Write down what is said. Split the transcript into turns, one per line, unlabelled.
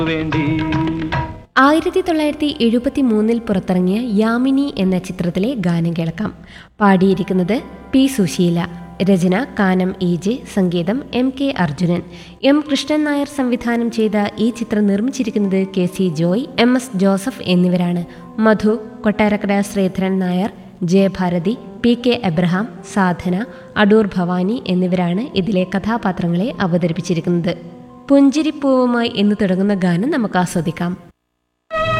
വേണ്ടി
ആയിരത്തി തൊള്ളായിരത്തി എഴുപത്തി മൂന്നിൽ പുറത്തിറങ്ങിയ യാമിനി എന്ന ചിത്രത്തിലെ ഗാനം കേൾക്കാം പാടിയിരിക്കുന്നത് പി സുശീല രചന കാനം ഇ ജെ സംഗീതം M K Arjunan M Krishnan Nair സംവിധാനം ചെയ്ത ഈ ചിത്രം നിർമ്മിച്ചിരിക്കുന്നത് K C Joy M S Joseph എന്നിവരാണ് മധു കൊട്ടാരക്കര ശ്രീധരൻ നായർ ജയഭാരതി പി കെ എബ്രഹാം സാധന അടൂർ ഭവാനി എന്നിവരാണ് ഇതിലെ കഥാപാത്രങ്ങളെ അവതരിപ്പിച്ചിരിക്കുന്നത് പുഞ്ചിരിപ്പൂവുമായി എന്ന് തുടങ്ങുന്ന ഗാനം നമുക്ക് ആസ്വദിക്കാം